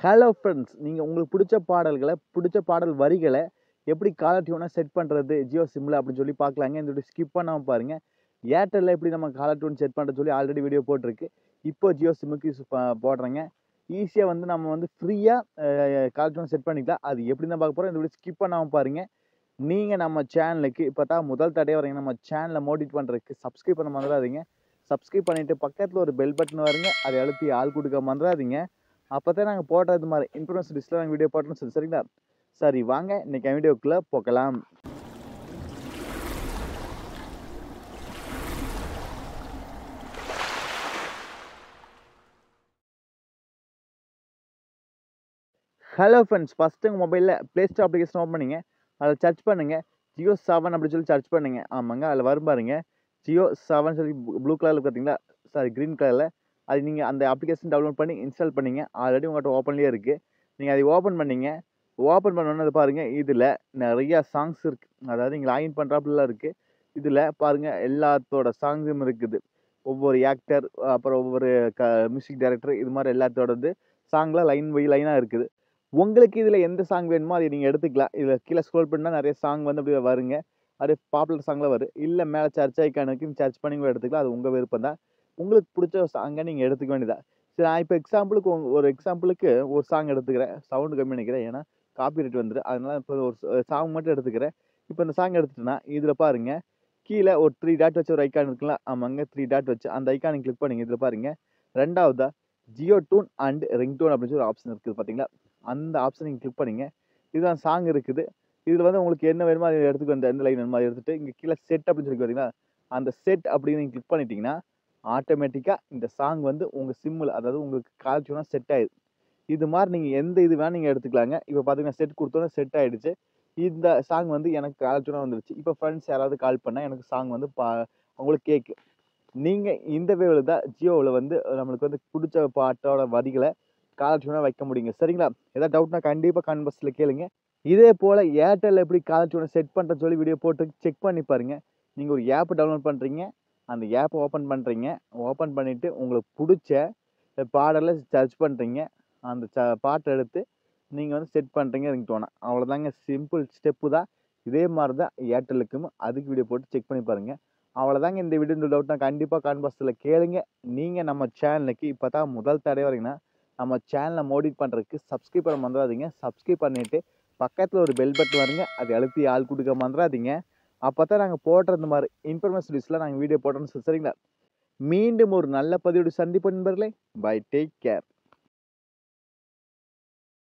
hello friends நீங்கள் உங்களுக்கு பிடிச்ச பாடல்களை பிடிச்ச பாடல் வரிகளை எப்படி காலர் டியூனாக செட் பண்ணுறது ஜியோ சிம்மில் அப்படின்னு சொல்லி பார்க்கலாங்க இந்த வீடியோ ஸ்கிப் பண்ணாமல் பாருங்கள் ஏர்டெல்லில் எப்படி நம்ம காலர் டியூன் செட் பண்ணுறது சொல்லி ஆல்ரெடி வீடியோ போட்டிருக்கு இப்போ ஜியோ சிம்முக்கு யூஸ் ப- போடுறேங்க ஈஸியாக வந்து நம்ம வந்து ஃப்ரீயாக காலர் டியூன் செட் பண்ணிக்கலாம் அது எப்படி தான் பார்க்க போகிறோம் இந்த வீடியோ ஸ்கிப் பண்ணாமல் பாருங்கள் நீங்கள் நம்ம சேனலுக்கு இப்போ தான் முதல் தடையாக வரீங்க நம்ம சேனலை மோட்டிவேட் பண்ணுறதுக்கு சப்ஸ்கிரைப் பண்ண மறந்துடாதீங்க சப்ஸ்கிரைப் பண்ணிவிட்டு பக்கத்தில் ஒரு பெல் பட்டன் வருங்க அதை அழுத்தி ஆள் கொடுக்க மறந்துடாதீங்க அப்போ தான் நாங்கள் போடுறது மாதிரி இன்ஃபர்மேஷன் லிஸ்ட்டில் நாங்கள் வீடியோ போட்டோம்னு சொல்லி சரிங்களா சரி வாங்க இன்னைக்கு வீடியோக்குள்ளே போகலாம் ஹலோ ஃப்ரெண்ட்ஸ் ஃபஸ்ட்டு உங்கள் மொபைலில் ப்ளே ஸ்டோர் அப்ளிகேஷன் ஓப்பன் பண்ணிங்க அதில் சர்ச் பண்ணுங்கள் ஜியோ செவன் அப்படி சொல்லி சர்ச் பண்ணுங்க ஆமாங்க அதில் வரும் பாருங்க ஜியோ செவன் சொல்லி ப்ளூ கலரில் பார்த்தீங்களா சாரி க்ரீன் கலரில் அது நீங்கள் அந்த அப்ளிகேஷன் டவுன்லோட் பண்ணி இன்ஸ்டால் பண்ணீங்க ஆல்ரெடி உங்கள்கிட்ட ஓப்பன்லேயே இருக்குது நீங்கள் அதை ஓப்பன் பண்ணீங்க ஓப்பன் பண்ணோன்னே அது பாருங்கள் இதில் நிறையா சாங்ஸ் இருக்குது அதாவது நீங்கள் லாகின் பண்ணுறாப்புலாம் இருக்குது இதில் பாருங்கள் எல்லாத்தோட சாங்ஸும் இருக்குது ஒவ்வொரு ஆக்டர் அப்புறம் ஒவ்வொரு க மியூசிக் டைரக்டர் இது மாதிரி எல்லாத்தோடது சாங்லாம் லைன் பை லைனாக இருக்குது உங்களுக்கு இதில் எந்த சாங் வேணுமோ அதை நீங்கள் எடுத்துக்கலாம் இதில் கீழே ஸ்க்ரோல் பண்ணால் நிறைய சாங் வந்து அப்படியே வருங்க அப்படியே பாப்புலர் சாங்கில் வரும் இல்லை மேலே சர்ச் ஐக்கானுக்கு சர்ச் பண்ணி கூட எடுத்துக்கலாம் அது உங்கள் விருப்பம் தான் உங்களுக்கு பிடிச்ச சாங்கை நீங்கள் எடுத்துக்க வேண்டியதா சரி நான் இப்போ எக்ஸாம்பிளுக்கு உங்க- ஒரு எக்ஸாம்பிளுக்கு ஒரு சாங் எடுத்துக்கிறேன் சவுண்டு கம்மி பண்ணிக்கிறேன் ஏன்னா காப்பி ரைட் வந்துடும் அதனால இப்போ ஒரு சாங் மட்டும் எடுத்துக்கிறேன் இப்போ இந்த சாங் எடுத்துட்டேன்னா இதில் பாருங்க கீழே ஒரு த்ரீ டாட் வச்சு ஒரு ஐக்கான் இருக்குல்ல ஆமாங்க த்ரீ டாட் வச்சு அந்த ஐக்கானை கிளிக் பண்ணுங்க இதில் பாருங்க ரெண்டாவதா Jio tune and ringtone அப்படின்னு சொல்லி ஒரு ஆப்ஷன் இருக்குது பார்த்தீங்களா அந்த ஆப்ஷன் நீங்கள் கிளிக் பண்ணீங்க இதுதான் சாங் இருக்குது இதில் வந்து உங்களுக்கு என்ன வேணுமோ அதை எடுத்துக்க அந்த எந்த லைன் வேணுமோ அதை எடுத்துட்டு இங்கே கீழே செட் அப்படின்னு சொல்லி பார்த்தீங்களா அந்த செட் அப்படின்னு நீங்கள் கிளிக் பண்ணிட்டீங்கன்னா ஆட்டோமேட்டிக்காக இந்த சாங் வந்து உங்கள் சிம்மில் அதாவது உங்களுக்கு கால் டியூனாக செட் ஆயிடுது இது மாதிரி நீங்கள் எந்த இது வேணால் நீங்கள் எடுத்துக்கலாங்க இப்போ பார்த்தீங்கன்னா செட் கொடுத்தோன்னே செட் ஆயிடுச்சு இந்த சாங் வந்து எனக்கு கால் டியூனாக வந்துருச்சு இப்போ ஃப்ரெண்ட்ஸ் யாராவது கால் பண்ணால் எனக்கு சாங் வந்து பா அவங்களுக்கு கேட்கு நீங்கள் இந்த வேவில் தான் ஜியோவில் வந்து நம்மளுக்கு வந்து பிடிச்ச பாட்டோட வரிகளை காலர் டியூனாக வைக்க முடியுங்க சரிங்களா ஏதாவது டவுட்னா கண்டிப்பாக கான்வர்ஸில் கேளுங்க இதே போல் ஏர்டெல் எப்படி காலர் டியூனை செட் பண்ணுறேன்னு சொல்லி வீடியோ போட்டு செக் பண்ணி பாருங்க நீங்கள் ஒரு ஆப் டவுன்லோட் பண்ணுறீங்க அந்த ஆப்பை ஓப்பன் பண்ணுறீங்க ஓப்பன் பண்ணிவிட்டு உங்களுக்கு பிடிச்ச பாடலை சர்ச் பண்ணுறீங்க அந்த ச பாட்டை எடுத்து நீங்கள் வந்து செட் பண்ணுறீங்க ரிங்டோனை அவ்வளோதாங்க சிம்பிள் ஸ்டெப்பு தான் இதே மாதிரி தான் ஏர்டெல்லுக்கும் அதுக்கு வீடியோ போட்டு செக் பண்ணி பாருங்கள் அவ்வளோதாங்க இந்த வீடியோ டவுட்னா கண்டிப்பாக கான்வர்ஸில் கேளுங்க நீங்கள் நம்ம சேனலுக்கு இப்போ தான் முதல் தடவை வரீங்கன்னா நம்ம சேனலை மோடிட் பண்ணுறதுக்கு சப்ஸ்கிரைப் பண்ண மறந்துடாதீங்க சப்ஸ்கிரைப் பண்ணிவிட்டு பக்கத்தில் ஒரு பெல் பட்டன் வருங்க அதை அழுத்தி ஆள் கொடுக்க மறந்துடாதீங்க அப்போ தான் நாங்கள் போடுற இந்த மாதிரி இன்ஃபர்மேஷன் லிஸ்ட்டில் நாங்கள் வீடியோ போட்டோன்னு சொல்லி சரிங்களா மீண்டும் ஒரு நல்ல பதிவோடு சந்திப்பு நண்பர்களே பை டேக் கேர்